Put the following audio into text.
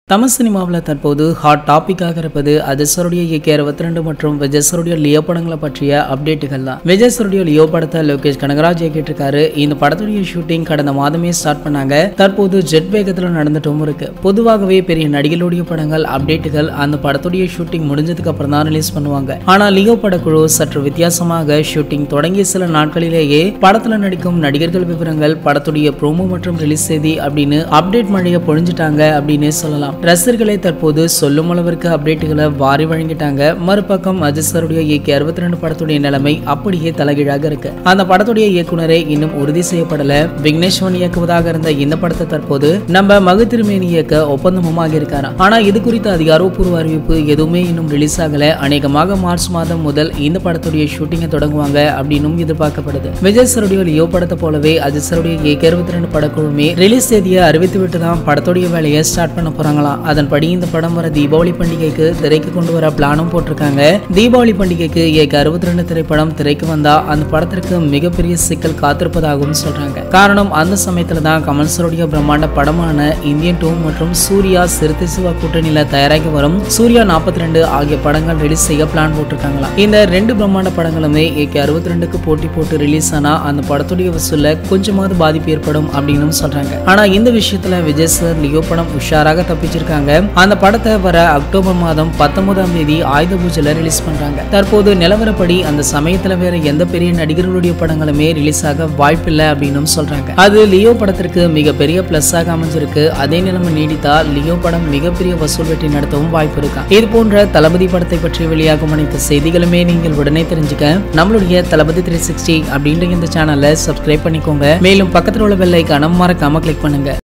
தமிழ் சினிமாவில் தற்போது ஹாட் டாபிக்காக இருப்பது அஜசருடைய இயக்கிய இருபத்தி ரெண்டு மற்றும் விஜயசருடைய லியோ படங்களை பற்றிய அப்டேட்டுகள் தான் விஜயசருடைய லியோ படத்தை லோகேஷ் கனகராஜ் இயக்கிட்டு இருக்காரு இந்த படத்துடைய ஷூட்டிங் கடந்த மாதமே ஸ்டார்ட் பண்ணாங்க தற்போது ஜெட் வேகத்தில் நடந்துட்டும் இருக்கு பொதுவாகவே பெரிய நடிகளுடைய படங்கள் அப்டேட்டுகள் அந்த படத்துடைய ஷூட்டிங் முடிஞ்சதுக்கு அப்புறம் தான் ரிலீஸ் பண்ணுவாங்க ஆனால் லியோ படக்குழு சற்று வித்தியாசமாக ஷூட்டிங் தொடங்கிய சில நாட்களிலேயே படத்துல நடிக்கும் நடிகர்கள் விவரங்கள் படத்துடைய ப்ரோமோ மற்றும் ரிலீஸ் செய்தி அப்படின்னு அப்டேட் மழையை பொழிஞ்சிட்டாங்க அப்படின்னு சொல்லலாம் ரசிகர்களை தற்போது சொல்லும் அளவிற்கு அப்டேட்டுகளை வாரி வழங்கிட்டாங்க மறுபக்கம் அஜித் இயக்கிய அறுபத்தி ரெண்டு படத்துடைய நிலைமை அப்படியே தலைகீழாக இருக்கு அந்த படத்துடைய இயக்குனரை இன்னும் உறுதி செய்யப்படல விக்னேஸ்வன் இயக்குவதாக இருந்த இந்த படத்தை தற்போது நம்ம மகு திருமேனி இயக்க ஒப்பந்தமுமாக இருக்காராம் ஆனா இது குறித்த அதிகாரப்பூர்வ அறிவிப்பு எதுவுமே இன்னும் ரிலீஸ் ஆகல அநேகமாக மார்ச் மாதம் முதல் இந்த படத்துடைய ஷூட்டிங்கை தொடங்குவாங்க அப்படின்னும் எதிர்பார்க்கப்படுது விஜய் சருடைய லியோ படத்தை போலவே அஜித் சருடைய இயக்கிய அறுபத்தி ரெண்டு படக்குழுமே ரிலீஸ் தேதியை அறிவித்து விட்டு தான் படத்துடைய வேலையை ஸ்டார்ட் பண்ண போறாங்களாம் அதன்படி இந்த படம் வர தீபாவளி பண்டிகைக்கு திரைக்கு கொண்டு வர பிளானும் போட்டிருக்காங்க தீபாவளி பண்டிகைக்கு இயக்க அறுபத்தி ரெண்டு திரைப்படம் திரைக்கு வந்தா அந்த படத்திற்கு மிகப்பெரிய சிக்கல் காத்திருப்பதாகவும் சொல்றாங்க காரணம் அந்த சமயத்துல தான் கமல் சருடைய பிரம்மாண்ட படமான இந்தியன் டூ மற்றும் சூர்யா சிறுத்தை சிவா கூட்டணியில தயாராகி வரும் சூர்யா நாற்பத்தி ரெண்டு ஆகிய படங்கள் ரிலீஸ் செய்ய பிளான் போட்டிருக்காங்களாம் இந்த ரெண்டு பிரம்மாண்ட படங்களுமே ஏகே அறுபத்தி ரெண்டுக்கு போட்டி போட்டு ரிலீஸ் ஆனா அந்த படத்துடைய வசூல்ல கொஞ்சமாவது பாதிப்பு ஏற்படும் அப்படின்னு சொல்றாங்க ஆனா இந்த விஷயத்துல விஜய் சார் லியோ படம் உஷாராக தப்பிச்சிருக்காங்க அந்த படத்தை வர அக்டோபர் மாதம் பத்தொன்பதாம் தேதி ஆயுத பூஜையில ரிலீஸ் பண்றாங்க தற்போது நிலவரப்படி அந்த சமயத்துல வேற எந்த பெரிய நடிகர்களுடைய படங்களுமே ரிலீஸ் ஆக வாய்ப்பில்லை அப்படின்னு சொல்றாங்க அது லியோ படத்திற்கு மிகப்பெரிய பிளஸ் ஆக அமைஞ்சிருக்கு அதே நிலைமை நீடித்தா லியோ படம் மிகப்பெரிய வசூல் வெற்றி நடத்தவும் வாய்ப்பு இருக்கா இது போன்ற தளபதி படத்தை பற்றி வெளியாகும் அனைத்து செய்திகளுமே நீங்கள் உடனே தெரிஞ்சுக்க நம்மளுடைய தளபதி த்ரீ சிக்ஸ்டி அப்படின்ற இந்த சேனலை சப்ஸ்கிரைப் பண்ணிக்கோங்க மேலும் பக்கத்தில் உள்ள பெல் ஐக்கான மறக்காம கிளிக் பண்ணுங்க